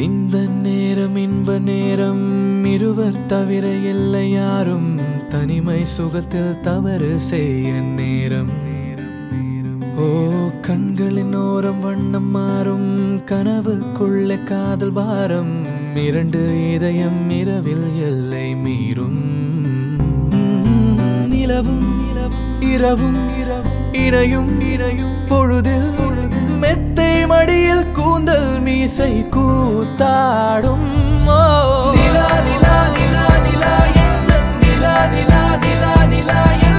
இந்த நேரம் இன்ப நேரம் இருவர் தவிர இல்லை யாரும் தனிமை சுகத்தில் தவறு செய்ய நேரம் ஓ கண்களின் ஓரம் வண்ணம் மாறும் கனவுக்குள்ள காதல் பாரம் இரண்டு இதயம் இரவில் எல்லை மீறும் நிலவும் நிலவும் இரவும் இரவும் இணையும் இணையும் பொழுதில் பொழுதில் மெத்தை மடியில் கூந்தல் மீசை கூத்தாடும் ஓ நிலா நிலா நிலா நிலா எந்தன் நிலா நிலா நிலா நிலா